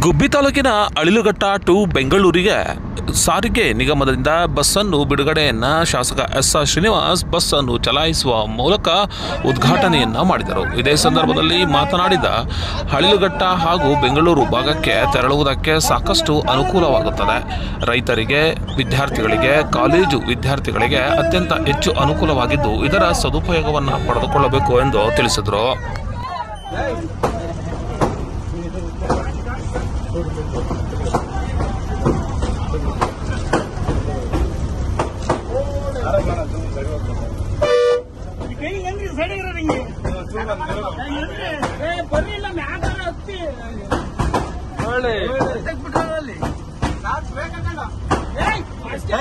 ಗುಬ್ಬಿ ತಾಲೂಕಿನ ಅಳಿಲುಘಟ್ಟ ಟು ಬೆಂಗಳೂರಿಗೆ ಸಾರಿಗೆ ನಿಗಮದಿಂದ ಬಸ್ಸನ್ನು ಬಿಡುಗಡೆಯನ್ನ ಶಾಸಕ ಎಸ್ ಆರ್ ಶ್ರೀನಿವಾಸ್ ಬಸ್ ಅನ್ನು ಚಲಾಯಿಸುವ ಮೂಲಕ ಉದ್ಘಾಟನೆಯನ್ನ ಮಾಡಿದರು ಇದೇ ಸಂದರ್ಭದಲ್ಲಿ ಮಾತನಾಡಿದ ಅಳಿಲುಘಟ್ಟ ಹಾಗೂ ಬೆಂಗಳೂರು ಭಾಗಕ್ಕೆ ತೆರಳುವುದಕ್ಕೆ ಸಾಕಷ್ಟು ಅನುಕೂಲವಾಗುತ್ತದೆ ರೈತರಿಗೆ ವಿದ್ಯಾರ್ಥಿಗಳಿಗೆ ಕಾಲೇಜು ವಿದ್ಯಾರ್ಥಿಗಳಿಗೆ ಅತ್ಯಂತ ಹೆಚ್ಚು ಅನುಕೂಲವಾಗಿದ್ದು ಇದರ ಸದುಪಯೋಗವನ್ನು ಪಡೆದುಕೊಳ್ಳಬೇಕು ಎಂದು ತಿಳಿಸಿದರು ಕೈ ಹೆಂಗ್ರಿ ಸೈಡ್ ಇರೋ ಹಿಂಗೆ ಏ ಬರ್ಲಿಲ್ಲ ಮ್ಯಾಗಾರ ಹತ್ತಿ ಏಯ್, ಅಷ್ಟೇ